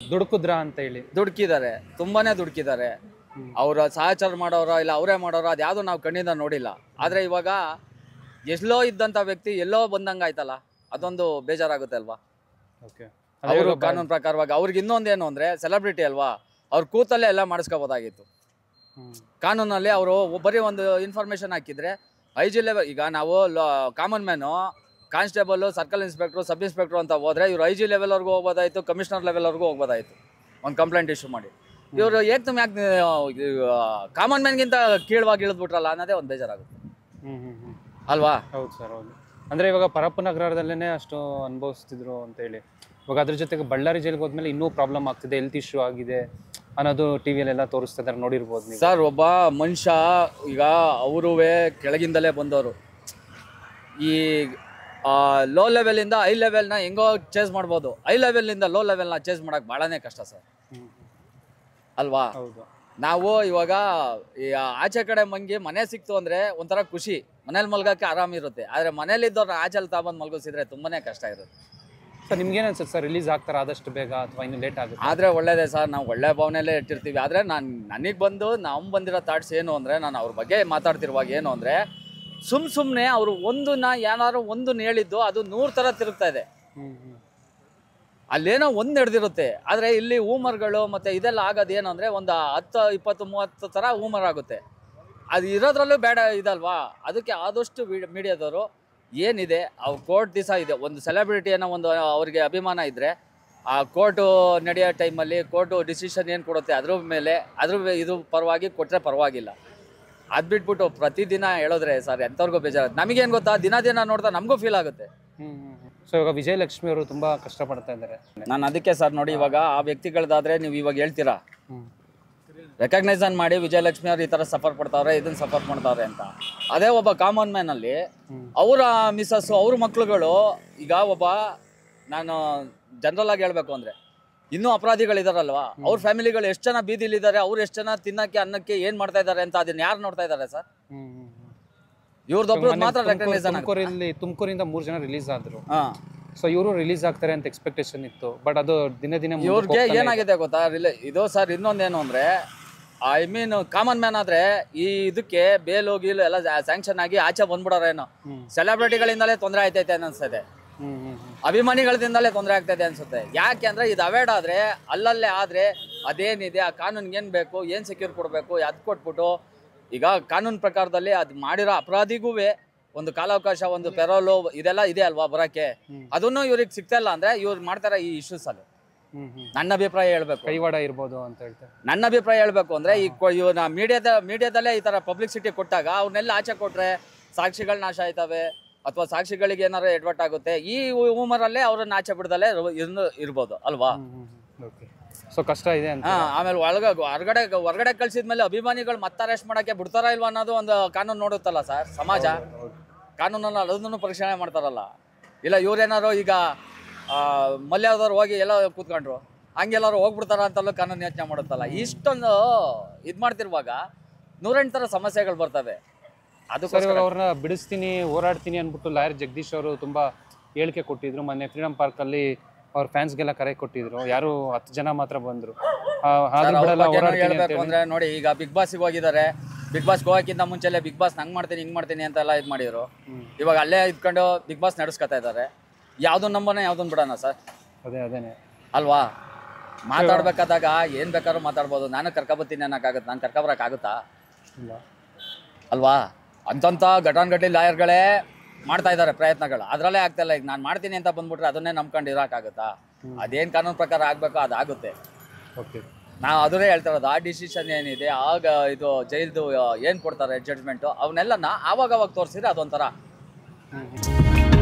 ದುಡುಕುದ್ರ ಅಂತ ಹೇಳಿ ದುಡ್ಕಿದ್ದಾರೆ ತುಂಬಾನೇ ದುಡ್ಕಿದ್ದಾರೆ ಅವ್ರ ಸಹಚಾರ ಮಾಡೋರ ಇಲ್ಲ ಅವರೇ ಮಾಡೋರ ಅದ್ಯಾವುದು ನಾವು ಕಣ್ಣಿಂದ ನೋಡಿಲ್ಲ ಆದ್ರೆ ಇವಾಗ ಎಲ್ಲೋ ಇದ್ದಂತ ವ್ಯಕ್ತಿ ಎಲ್ಲೋ ಬಂದಂಗ ಆಯ್ತಲ್ಲ ಅದೊಂದು ಬೇಜಾರಾಗುತ್ತೆ ಅಲ್ವಾ ಓಕೆ ಅವರು ಕಾನೂನು ಪ್ರಕಾರವಾಗಿ ಅವ್ರಿಗೆ ಇನ್ನೊಂದೇನು ಅಂದ್ರೆ ಸೆಲೆಬ್ರಿಟಿ ಅಲ್ವಾ ಅವ್ರ ಕೂತಲ್ಲೇ ಎಲ್ಲ ಮಾಡಿಸ್ಕೋಬೋದಾಗಿತ್ತು ಕಾನೂನಲ್ಲಿ ಅವರು ಬರೀ ಒಂದು ಇನ್ಫಾರ್ಮೇಶನ್ ಹಾಕಿದ್ರೆ ಐ ಜಿ ಲೆವೆಲ್ ಈಗ ನಾವು common man constable circle inspector sub inspector ಅಂತ ಹೋದ್ರೆ ಇವ್ರು ಐ ಜಿ ಲೆವೆಲ್ವರೆಗೂ ಹೋಗ್ಬೋದಾಯ್ತು ಕಮಿಷನರ್ ಲೆವೆಲ್ವರೆಗೂ ಹೋಗ್ಬೋದಾಯ್ತು ಒಂದು ಕಂಪ್ಲೇಂಟ್ ಇಶ್ಯೂ ಮಾಡಿ ಇವರು ಏಕ್ತಮ್ ಯಾಕೆ ಕಾಮನ್ ಮ್ಯಾನ್ಗಿಂತ ಕೀಳವಾಗಿ ಇಳಿದ್ಬಿಟ್ರಲ್ಲ ಅನ್ನೋದೇ ಒಂದು ಬೇಜಾರಾಗುತ್ತೆ ಹ್ಮ್ ಹ್ಮ್ ಹ್ಮ್ ಅಲ್ವಾ ಹೌದು ಸರ್ ಹೌದು ಅಂದ್ರೆ ಇವಾಗ ಪರಪ್ಪನ ನಗರದಲ್ಲೇ ಅಷ್ಟು ಅನುಭವಿಸ್ತಿದ್ರು ಅಂತ ಹೇಳಿ ಇವಾಗ ಅದ್ರ ಜೊತೆಗೆ ಬಳ್ಳಾರಿ ಜೈಲಿಗೆ ಹೋದ್ಮೇಲೆ ಇನ್ನೂ ಪ್ರಾಬ್ಲಮ್ ಆಗ್ತಿದೆ ಹೆಲ್ತ್ ಇಶ್ಯೂ ಆಗಿದೆ ಅನ್ನೋದು ಟಿ ವಿಯಲ್ಲೆಲ್ಲ ತೋರಿಸ್ತಾ ಇದ್ದಾರೆ ನೋಡಿರ್ಬೋದು ನೀವು ಸರ್ ಒಬ್ಬ ಮನುಷ್ಯ ಈಗ ಅವರೂ ಕೆಳಗಿಂದಲೇ ಬಂದವರು ಈ ಲೋ ಲೆವೆಲಿಂದ ಐ ಲೆವೆಲ್ನ ಹೆಂಗೋ ಚೇಸ್ ಮಾಡ್ಬೋದು ಐ ಲೆವೆಲಿಂದ ಲೋ ಲೆವೆಲ್ನ ಚೇಸ್ ಮಾಡೋಕೆ ಭಾಳನೇ ಕಷ್ಟ ಸರ್ ಹ್ಮ್. ಅಲ್ವಾ ಹೌದು ನಾವು ಇವಾಗ ಈ ಆಚೆ ಕಡೆ ಮಂಗಿ ಮನೆ ಸಿಕ್ತು ಅಂದ್ರೆ ಒಂಥರ ಖುಷಿ ಮನೇಲಿ ಮಲ್ಗಕ್ಕೆ ಆರಾಮಿರುತ್ತೆ ಆದರೆ ಮನೇಲಿದ್ದವ್ರನ್ನ ಆಚೆಲಿ ತಗೊಂಡು ಮಲ್ಗಿಸಿದ್ರೆ ತುಂಬಾನೇ ಕಷ್ಟ ಇರುತ್ತೆ ಸರ್ ನಿಮ್ಗೇನು ಅನ್ಸುತ್ತೆ ಸರ್ ರಿಲೀಸ್ ಆಗ್ತಾರೆ ಆದಷ್ಟು ಬೇಗ ಅಥವಾ ಇನ್ನು ಲೇಟ್ ಆಗುತ್ತೆ ಆದರೆ ಒಳ್ಳೇದೇ ಸರ್ ನಾವು ಒಳ್ಳೆ ಭಾವನೆಯಲ್ಲೇ ಇಟ್ಟಿರ್ತೀವಿ ಆದರೆ ನಾನು ನನಗೆ ಬಂದು ನಾವು ಬಂದಿರೋ ಥಾಟ್ಸ್ ಏನು ಅಂದರೆ ನಾನು ಅವ್ರ ಬಗ್ಗೆ ಮಾತಾಡ್ತಿರುವಾಗ ಏನು ಅಂದರೆ ಸುಮ್ ಸುಮ್ಮನೆ ಅವರು ಒಂದನ್ನ ಏನಾದ್ರು ಒಂದನ್ನ ಹೇಳಿದ್ದು ಅದು ನೂರು ಥರ ತಿರುಗ್ತಾ ಇದೆ ಹ್ಮ್ ಹ್ಮ್ ಅಲ್ಲೇನೋ ಒಂದು ನಡೆದಿರುತ್ತೆ ಆದರೆ ಇಲ್ಲಿ ಹೂಮರ್ಗಳು ಮತ್ತು ಇದೆಲ್ಲ ಆಗೋದು ಏನು ಅಂದರೆ ಒಂದು ಹತ್ತು ಇಪ್ಪತ್ತು ಮೂವತ್ತು ಥರ ಹೂಮರ್ ಆಗುತ್ತೆ ಅದು ಇರೋದ್ರಲ್ಲೂ ಬೇಡ ಇದಲ್ವಾ ಅದಕ್ಕೆ ಆದಷ್ಟು ಮೀಡಿಯಾದವರು ಏನಿದೆ ಅವ್ರು ಕೋರ್ಟ್ ದಿವಸ ಇದೆ ಒಂದು ಸೆಲೆಬ್ರಿಟಿ ಅನ್ನೋ ಒಂದು ಅವ್ರಿಗೆ ಅಭಿಮಾನ ಇದ್ದರೆ ಆ ಕೋರ್ಟು ನಡೆಯೋ ಟೈಮಲ್ಲಿ ಕೋರ್ಟು ಡಿಸಿಷನ್ ಏನು ಕೊಡುತ್ತೆ ಅದ್ರ ಮೇಲೆ ಅದ್ರ ಮೇ- ಇದು ಪರವಾಗಿ ಕೊಟ್ಟರೆ ಪರವಾಗಿಲ್ಲ ಅದು ಬಿಟ್ಬಿಟ್ಟು ಪ್ರತಿದಿನ ಹೇಳಿದ್ರೆ ಸರ್ ಎಂಥವ್ರಿಗೂ ಬೇಜಾರು ನಮಗೇನು ಗೊತ್ತಾ ದಿನ ದಿನ ನೋಡ್ತಾ ನಮಗೂ ಫೀಲ್ ಆಗುತ್ತೆ ಹ್ಮ್ ಹ್ಮ್ ಸೊ ಇವಾಗ ವಿಜಯಲಕ್ಷ್ಮಿ ಅವರು ತುಂಬಾ ಕಷ್ಟಪಡ್ತಾ ಇದ್ದಾರೆ ನಾನು ಅದಕ್ಕೆ ಸರ್ ನೋಡಿ ಇವಾಗ ಆ ವ್ಯಕ್ತಿಗಳದಾದ್ರೆ ನೀವು ಇವಾಗ ಹೇಳ್ತೀರಾ ಹ್ಮ್ ರೆಕಗ್ನೈಸನ್ ಮಾಡಿ ವಿಜಯಲಕ್ಷ್ಮಿ ಅವ್ರು ಈ ಥರ ಸಫರ್ ಪಡ್ತಾವ್ರೆ ಇದನ್ನ ಸಫರ್ ಮಾಡ್ತಾವ್ರೆ ಅಂತ ಅದೇ ಒಬ್ಬ ಕಾಮನ್ ಮ್ಯಾನ್ ಅಲ್ಲಿ ಹ್ಮ್. ಅವರ ಮಿಸ್ಸಸ್ ಅವ್ರ ಮಕ್ಳುಗಳು ಈಗ ಒಬ್ಬ ನಾನು ಜನರಲ್ ಆಗಿ ಹೇಳ್ಬೇಕು ಅಂದ್ರೆ ಇನ್ನೂ ಅಪರಾಧಿಗಳಿದಾರಲ್ವಾ ಅವ್ರ ಫ್ಯಾಮಿಲಿಗಳು ಎಷ್ಟು ಜನ ಬೀದಿಲಿದ್ದಾರೆ ಅವ್ರು ಎಷ್ಟು ಜನ ತಿನ್ನಕ್ಕೆ ಅನ್ನಕ್ಕೆ ಏನ್ ಮಾಡ್ತಾ ಇದ್ದಾರೆ ಅಂತ ಅದನ್ನ ಯಾರು ನೋಡ್ತಾ ಇದ್ದಾರೆ ಸರ್ ಹ್ಮ್ ಹ್ಮ್ ಹ್ಮ್ ಇವ್ರದೊಬ್ರು ಮೊನ್ನೆ ಮಾತ್ರ ತುಮ್ಕೂರು- ರೆಕಗ್ನೈಸನ್ ತುಮಕೂರಲ್ಲಿ ತುಮಕೂರಿಂದ ಮೂರು ಜನ ರಿಲೀಸ್ ಆದ್ರು ಹಾ ಸೊ ಇವರು ರಿಲೀಸ್ ಆಗ್ತಾರೆ ಅಂತ ಎಕ್ಸ್ಪೆಕ್ಟೇಷನ್ ಇತ್ತು ಬಟ್ ಅದು ದಿನೇ ದಿನೇ ಮುಂದಕ್ಕೆ ಇವ್ರಿಗೆ ಹೋಗ್ತಾನೆ ಇದೆ. ಏನಾಗಿದೆ ಗೊತ್ತಾ ರಿಲೇ ಇದು ಸರ್ ಇನ್ನೊಂದೇನು ಅಂದ್ರೆ ಐ ಮೀನ್ ಕಾಮನ್ ಮ್ಯಾನ್ ಆದ್ರೆ ಈ ಇದಕ್ಕೆ ಬೇಲು ಗೀಲು ಎಲ್ಲ ಸ್ಯಾಂಕ್ಷನ್ ಆಗಿ ಆಚೆ ಬಂದ್ಬಿಡೋರೇನು ಹ್ಮ್. ಸೆಲೆಬ್ರಿಟಿಗಳಿಂದಲೇ ತೊಂದರೆ ಆಯ್ತೈತೆ ಅನ್ಸ್ತದೆ ಹ್ಮ್ ಹ್ಮ್ ಹ್ಮ್ ಅಭಿಮಾನಿಗಳಿಂದಲೇ ತೊಂದರೆ ಆಗ್ತದೆ ಅನ್ಸುತ್ತೆ ಯಾಕೆ ಅಂದ್ರೆ ಇದು ಅವೇಡ್ ಆದ್ರೆ ಅಲ್ಲಲ್ಲೇ ಆದ್ರೆ ಅದೇನಿದೆ ಆ ಕಾನೂನ್ಗೆ ಏನ್ ಬೇಕು ಏನ್ ಸೆಕ್ಯೂರ್ ಕೊಡಬೇಕು ಅದ್ ಕೊಟ್ಬಿಟ್ಟು ಈಗ ಕಾನೂನು ಪ್ರಕಾರದಲ್ಲಿ ಅದು ಮಾಡಿರೋ ಅಪರಾಧಿಗೂ ಒಂದು ಕಾಲಾವಕಾಶ ಒಂದು ಪೆರೋಲು ಇದೆಲ್ಲ ಇದೆ ಅಲ್ವಾ ಬರಕ್ಕೆ ಹ್ಮ್. ಅದನ್ನು ಇವ್ರಿಗೆ ಸಿಗ್ತಾ ಇಲ್ಲ ಅಂದ್ರೆ ಇವ್ರು ಮಾಡ್ತಾರ ಈ ಇಶ್ಯೂಸ್ ಅಲ್ಲಿ ಹ್ಮ್ ಹ್ಮ್ ನನ್ನ ಅಭಿಪ್ರಾಯ ಹೇಳ್ಬೇಕು ಕೈವಾಡ ಇರ್ಬೋದು ಅಂತ ಹೇಳ್ತಾರೆ ನನ್ನ ಅಭಿಪ್ರಾಯ ಹೇಳ್ಬೇಕು ಅಂದ್ರೆ ಈ ಕೊ- ಇವನ ಮೀಡಿಯಾದ ಮೀಡಿಯಾದಲ್ಲೇ ಈ ತರ ಪಬ್ಲಿಸಿಟಿ ಕೊಟ್ಟಾಗ ಅವ್ರನ್ನೆಲ್ಲ ಆಚೆ ಕೊಟ್ರೆ ಸಾಕ್ಷಿಗಳು ನಾಶ ಆಯ್ತವೆ ಅಥವಾ ಸಾಕ್ಷಿಗಳಿಗೆ ಏನಾರು ಎಡ್ವರ್ಟ್ ಆಗುತ್ತೆ ಈ ಹೂಮರಲ್ಲೇ ಅವ್ರನ್ನ ಆಚೆ ಬಿಡ್ದಲ್ಲೇ ಇರು- ಇರ್ನು ಇರ್ಬೋದು ಅಲ್ವಾ ಓಕೆ ಸೊ ಕಷ್ಟ ಇದೆ ಅಂತ ಹಾ ಆಮೇಲೆ ಒಳಗ ಹೊರಗಡೆ ಹೊರಗಡೆ ಕಳ್ಸಿದ್ಮೇಲೆ ಅಭಿಮಾನಿಗಳು ಮತ್ತೆ ಅರೆಸ್ಟ್ ಮಾಡಕ್ಕೆ ಬಿಡ್ತಾರ ಇಲ್ವಾ ಅನ್ನೋದು ಒಂದು ಕಾನೂನು ನೋಡುತ್ತಲ್ಲ ಸರ್ ಸಮಾಜ ಕಾನೂನನ್ನ ಅದನ್ನು ಪರಿಶೀಲನೆ ಮಾಡ್ತಾರಲ್ಲ ಇಲ್ಲ ಇವ್ರೇನಾರು ಈಗ ಆ, ಮಲ್ಯಾದವ್ರು ಹೋಗಿ ಎಲ್ಲ ಕೂತ್ಕೊಂಡ್ರು ಹಂಗೆಲ್ಲರೂ ಹೋಗ್ಬಿಡ್ತಾರ ಅಂತಲೂ ಕಾನೂನು ಯೋಚನೆ ಮಾಡುತ್ತಲ್ಲ ಇಷ್ಟೊಂದು ಇದು ಮಾಡ್ತಿರುವಾಗ ನೂರೆಂಟು ಥರ ಸಮಸ್ಯೆಗಳು ಬರ್ತವೆ ಸರ್ ಅದಕ್ಕೋಸ್ಕರ ಇವಾಗ ಅವ್ರನ್ನ ಬಿಡಿಸ್ತೀನಿ ಹೋರಾಡ್ತೀನಿ ಅಂದ್ಬಿಟ್ಟು ಲಾಯರ್ ಜಗದೀಶ್ ಅವರು ತುಂಬಾ ಹೇಳಿಕೆ ಕೊಟ್ಟಿದ್ರು ಮೊನ್ನೆ ಫ್ರೀಡಂ ಪಾರ್ಕ್ ಅಲ್ಲಿ ಅವ್ರ ಫ್ಯಾನ್ಸ್ಗೆಲ್ಲ ಕರೆ ಕೊಟ್ಟಿದ್ರು ಯಾರು ಹತ್ತು ಜನ ಮಾತ್ರ ಬಂದ್ರು ಆ, ಆದ್ರೂ ಸರ್, ಅವ್ರ ಬಿಡಲ್ಲ ಬಗ್ಗೆನೂ ಹೋರಾಡ್ತೀನಿ ಅಂತ ಹೇಳ್ಬೇಕು ಅಂದ್ರೆ ನೋಡಿ ಈಗ ಬಿಗ್ ಬಾಸ್ಗೆ ಹೋಗಿದ್ದಾರೆ ಬಿಗ್ ಬಾಸ್ ಹೋಗಕ್ಕಿಂತ ಮುಂಚೆಲೆ ಬಿಗ್ ಬಾಸ್ ನಂಗೆ ಮಾಡ್ತೀನಿ ಹಿಂಗೆ ಮಾಡ್ತೀನಿ ಅಂತೆಲ್ಲ ಇದು ಮಾಡಿದ್ರು ಹ್ಮ್. ಇವಾಗ ಅಲ್ಲೇ ಇದ್ಕೊಂಡು ಬಿಗ್ ಬಾಸ್ ನಡೆಸ್ಕೊತಾ ಇದ್ದಾರೆ ಯಾವ್ದನ್ನ ನಂಬೋಣ ಯಾವ್ದನ್ನ ಬಿಡೋಣ ಸರ್ ಅದೇ ಅದೇನೆ ಅಲ್ವಾ ಮಾತಾಡ್ಬೇಕಾದಾಗ ಏನ್ ಬೇಕಾದ್ರೂ ಮಾತಾಡ್ಬೋದು ನಾನು ಕರ್ಕೊಬತ್ತೀನಿ ಅನ್ನಕ್ಕಾಗತ್ತೆ ನಾನು ಕರ್ಕೊಬರಕ್ಕಾಗುತ್ತಾ ಇಲ್ಲ ಅಲ್ವಾ ಅಂತಂತ ಘಟಾನ್ಘಟಿ ಲಾಯರ್ಗಳೇ ಮಾಡ್ತಾ ಇದ್ದಾರೆ ಪ್ರಯತ್ನಗಳು ಅದ್ರಲ್ಲೇ ಆಗ್ತಾ ಇಲ್ಲ ಈಗ ನಾನು ಮಾಡ್ತೀನಿ ಅಂತ ಬಂದ್ಬಿಟ್ರೆ ಅದನ್ನೇ ನಂಬ್ಕೊಂಡು ಇರೋಕ್ಕಾಗುತ್ತಾ ಅದೇನ್ ಕಾನೂನು ಪ್ರಕಾರ ಆಗ್ಬೇಕೋ ಅದಾಗುತ್ತೆ ಓಕೆ ನಾವು ಅದನ್ನೇ ಹೇಳ್ತಾ ಇರೋದು ಆ ಡಿಸಿಷನ್ ಏನಿದೆ ಆಗ ಇದು ಜೈಲ್ದು ಏನು ಕೊಡ್ತಾರೆ ಜಡ್ಜ್ಮೆಂಟು ಅವನ್ನೆಲ್ಲ ಆವಾಗ ಅವಾಗ ತೋರಿಸಿದ್ರೆ ಅದೊಂಥರ ಹ್ಮ್ ಹ್ಮ್